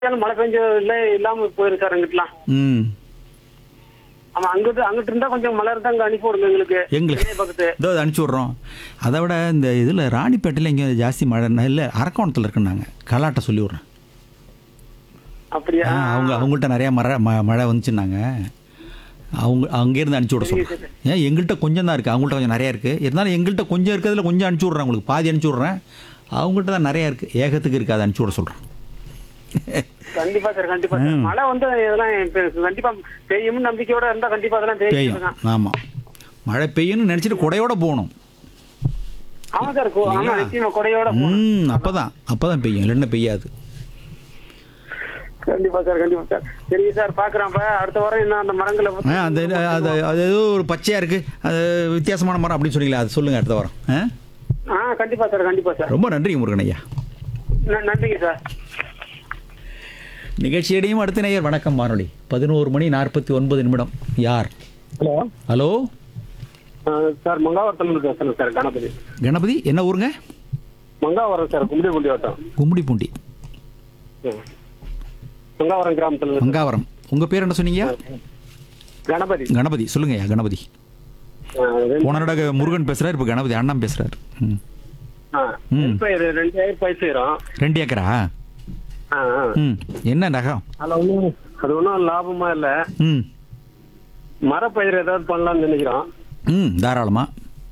ஏன்னா மழை பெஞ்சம் இல்ல இல்லாம போயிருக்கு சார் எங்கிட்டலாம் ம் ஆமா அங்கிட்டு அங்கிட்டு இருந்தா கொஞ்சம் மழை இருந்தா அங்க அனுப்பி விடுங்க எங்களுக்கு எங்களுக்கு சென்னை பக்கத்து இதோ அதை அனுப்பிச்சி விட்றோம் அதை விட இந்த இதில் ராணிப்பேட்டையில் இங்கே ஜாஸ்தி மழை இல்லை அரக்கோணத்தில் இருக்குன்னாங்க கலாட்ட சொல்லி விட்றேன் அப்படியா ஆ, அவங்க அவங்கள்ட்ட நிறையா மழை ம மழை வந்துச்சுன்னாங்க அவங்க அங்கேருந்து அனுப்பிச்சி விட சொல்கிறேன் ஏன் எங்கள்கிட்ட கொஞ்சம் தான் இருக்குது அவங்கள்ட்ட கொஞ்சம் நிறையா இருக்குது இருந்தாலும் எங்கள்கிட்ட கொஞ்சம் இருக்கிறதுல கொஞ்சம் அனுப்பிச்சி விட்றேன் உங்களுக்கு பாதி அனுப்பிச்சி விட்றேன் அவங்கள்ட்ட தான் நிறையா இருக்குது ஏகத்துக்கு இருக்குது அதை அனுப்பிச்சி விட சொல்கிறேன் கண்டிப்பா சார் கண்டிப்பா சார் மழை வந்து இதெல்லாம் இப்ப கண்டிப்பா பெய்யும்னு நம்பிக்கையோட இருந்தா கண்டிப்பா அதெல்லாம் பெய்யும் பெய்யும் ஆமாம் மழை பெய்யும்னு நினச்சிட்டு குடையோட போகணும் ஆமா சார் கு- ஆமா நிச்சயமா கொடையோட ம் அப்போ தான் அப்போ தான் பெய்யும் இல்லைன்னா பெய்யாது கண்டிப்பா சார் கண்டிப்பா சார் சரி சார் பாக்குறேன் அப்ப அடுத்த வாரம் என்ன அந்த மரங்களை ஆ பத்தி- அந்த அது அது ஏதோ ஒரு பச்சையாக இருக்குது அது வித்தியாசமான மரம் அப்படின்னு சொன்னீங்களே அது சொல்லுங்கள் அடுத்த வாரம் ஆ ஆ கண்டிப்பா சார் கண்டிப்பா சார் ரொம்ப நன்றி முருகன் ஐயா ந- நன்றிங்க சார் நிகழ்ச்சியடையும் அடுத்த நேயர் வணக்கம் வானொலி பதினோரு மணி நாற்பத்தி ஒன்பது நிமிடம் யார் ஹலோ ஹலோ சார் மங்காவரத்துல பேசுறேன் சார் கணபதி கணபதி என்ன ஊருங்க மங்காவரம் சார் கும்பிடிபுண்டி வட்டம் கும்மிடி பூண்டி ம். மங்காவரம் கிராமத்துல இருந்து. மங்காவரம் உங்கள் பேர் என்ன சொன்னீங்க கணபதி கணபதி சொல்லுங்க ஐயா கணபதி ஆ, ரெண்டு- போன தடவை முருகன் பேசுகிறார் இப்போ கணபதி அண்ணன் பேசுகிறார் ம் ஆ, ம். நெல் பயிர் ரெண்டாயிரம் பயிர் செய்யறோம் ரெண்டு ஏக்கரா ஆ, ஆ. ம் என்ன நகம் அதுல ஒண்ணும் அது ஒன்றும் லாபமா இல்ல ம் மரப்பயிர் ஏதாவது பண்ணலாம்னு நினைக்கிறோம் ம் தாராளமாக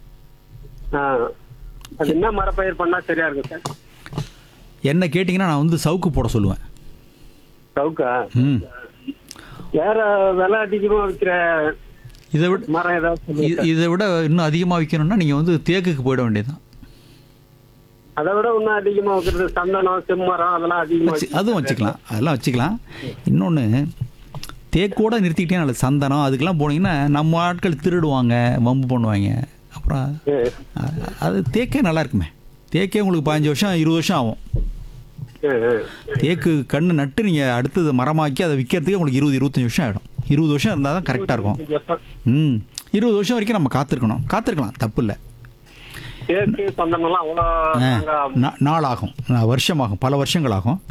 ஆ. அது என்ன மரப்பயிர் பண்ணா சரியா இருக்கும் சார் என்ன கேட்டிங்கன்னா நான் வந்து சவுக்கு போட சொல்லுவேன் சவுக்கா ம் வேற விலை அதிகமா விற்கிற இதை விட மரம் ஏதாவது சொல்லுங்க இ- சார். இதை விட இன்னும் அதிகமாக விற்கணும்னா நீங்கள் வந்து தேக்குக்கு போயிட வேண்டியதுதான் அதை விட இன்னும் அதிகமா வைக்கிறது சந்தனம் செம்மரம் அதெல்லாம் அதிகமா வச்சு அதுவும் வச்சுக்கலாம் அதெல்லாம் வச்சுக்கலாம் இன்னொன்று தேக்கோட நிறுத்திக்கிட்டே நல்லது சந்தனம் அதுக்கெல்லாம் போனீங்கன்னா நம்ம ஆட்கள் திருடுவாங்க வம்பு பண்ணுவாங்க அப்புறம் ம். அ- அது தேக்கே நல்லா இருக்குமே தேக்கே உங்களுக்கு பதினஞ்சு வருஷம் இருபது வருஷம் ஆகும் ம், ம். தேக்கு கண்ணு நட்டு நீங்கள் அடுத்தது மரமாக்கி அதை விற்கிறதுக்கு உங்களுக்கு இருபது இருபத்தஞ்சி வருஷம் ஆகிடும் இருபது வருஷம் இருந்தால் தான் கரெக்டாக இருக்கும் எப்ப- ம் இருபது வருஷம் வரைக்கும் நம்ம காத்திருக்கணும் காத்திருக்கலாம் தப்பு இல்லை தேக்கு சந்தனம்லாம் அவ்வளோ நாங்க நா- நாளாகும் நா- வருஷமாகும் பல வருஷங்கள் ஆகும்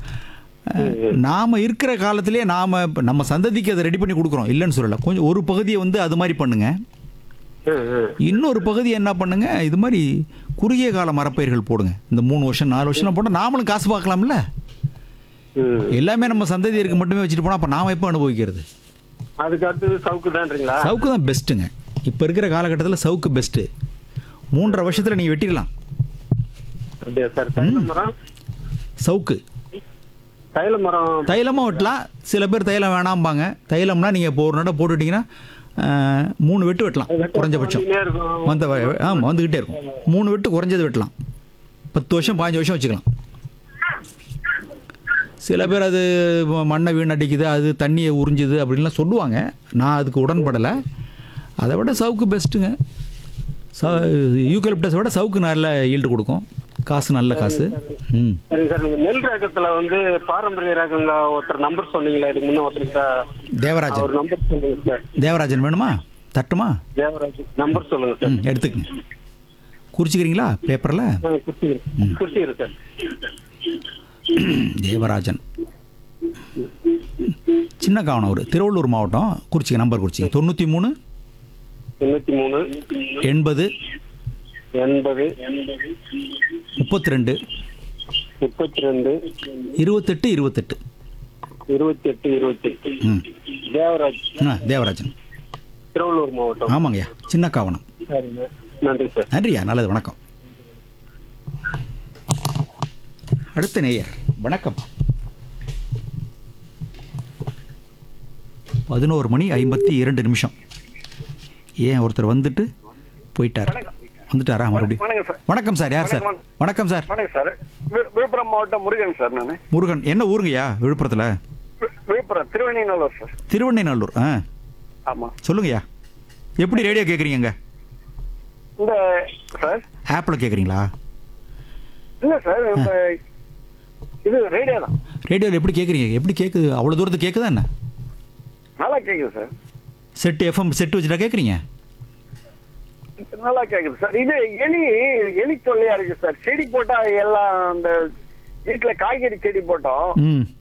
நாம் இருக்கிற காலத்திலே நாம் நம்ம சந்ததிக்கு அதை ரெடி பண்ணி கொடுக்குறோம் இல்லைன்னு சொல்லலை கொஞ்சம் ஒரு பகுதியை வந்து அது மாதிரி பண்ணுங்க ம், ம். இன்னொரு பகுதி என்ன பண்ணுங்க இது மாதிரி குறுகிய கால மரப்பயிர்கள் போடுங்க இந்த மூணு வருஷம் நாலு வருஷம் போட்டால் நாமளும் காசு பார்க்கலாம்ல ம். எல்லாமே நம்ம சந்ததியருக்கு மட்டுமே வச்சுட்டு போனால் அப்போ நாம் எப்போ அனுபவிக்கிறது அதுக்கு அடுத்தது சவுக்கு தான்றீங்களா சவுக்கு தான் பெஸ்ட்டுங்க இப்போ இருக்கிற காலகட்டத்தில் சவுக்கு பெஸ்ட்டு மூன்றரை வருஷத்தில் நீங்கள் வெட்டிடலாம் அப்படியா சார் தைல மரம் சவுக்கு தைல மரம் தைலமும் வெட்டலாம் சில பேர் தைலம் வேணாம்பாங்க தைலம்னா நீங்கள் இப்போ ஒரு நடை போட்டுட்டிங்கன்னா ஆஹ், மூணு வெட்டு வெட்டலாம் குறைஞ்சபட்சம் வந்துக்கிட்டே இருக்கும். வந்த ஆமாம் வந்துக்கிட்டே இருக்கும் மூணு வெட்டு குறைஞ்சது வெட்டலாம் பத்து வருஷம் பாஞ்சு வருஷம் வச்சுக்கலாம் சில பேர் அது மண்ணை வீணடிக்குது அது தண்ணியை உறிஞ்சுது அப்படின்லாம் சொல்லுவாங்க நான் அதுக்கு உடன்படலை அதை விட சவுக்கு பெஸ்ட்டுங்க ச யூக்கலிப்டஸை விட சவுக்கு நல்ல ஈல்டு கொடுக்கும் காசு நல்ல காசு ம் சரி சார் நீங்க நெல் ரகத்துல வந்து பாரம்பரிய ரகங்க ஒருத்தர் நம்பர் சொன்னீங்களா இதுக்கு முன்ன ஒருத்தர் தேவராஜன் அவர் நம்பர் சொல்லுங்க சார் தேவராஜன் வேணுமா தட்டுமா தேவராஜ் நம்பர் சொல்லுங்க சார் ம் எடுத்துக்கங்க குறிச்சிக்கிறீங்களா பேப்பரில் ஆ, குர்த்தி குர்த்தி இருக்கு தேவராஜன் சின்ன காவனம் ஒரு திருவள்ளூர் மாவட்டம் குறிச்சிக்க நம்பர் குறிச்சிங்க தொண்ணூற்றி மூணு தொண்ணூத்தி மூணு எண்பது எண்பது முப்பத்தி ரெண்டு முப்பத்தி ரெண்டு இருபத்தெட்டு இருபத்தெட்டு இருபத்தி எட்டு இருபத்தி எட்டு ம் தேவராஜ் ஆ தேவராஜன் திருவள்ளூர் மாவட்டம் ஆமாங்கய்யா சின்ன காவனம் சரிங்க நன்றி சார் நன்றியா நல்லது வணக்கம் அடுத்த நேயர் வணக்கம் பதினோரு மணி ஐம்பத்தி இரண்டு நிமிஷம் ஏன் ஒருத்தர் வந்துட்டு போயிட்டார் வந்துட்டாரா மறுபடியும் வணக்கம் சார் வணக்கம் சார் யார் சார் வணக்கம் சார் வணக்கம் சார் வி- விழுப்புரம் மாவட்டம் முருகன் சார் நான் முருகன் என்ன ஊருங்கய்யா விழுப்புரத்தில் விழுப்புரம் திருவண்ணிநல்லூர் சார் திருவண்ணைநல்லூர் ஆ ஆமா சொல்லுங்கய்யா எப்படி ரேடியோ கேட்குறீங்க இந்த சார் ஆப்பில் கேட்குறீங்களா இல்ல சார் இந்த இது ரேடியோ தான் ரேடியோவில் எப்படி கேட்குறீங்க எப்படி கேட்குது அவ்வளோ தூரத்துக்கு கேட்குதா என்ன நல்லா கேக்குது சார் செட்டு எஃப்எம் செட்டு வச்சுட்டா கேட்குறீங்க நல்லா கேக்குது சார் இது எலி எலி தொல்லையா இருக்கு சார் செடி போட்டா எல்லாம் அந்த வீட்டுல காய்கறி செடி போட்டோம் ம்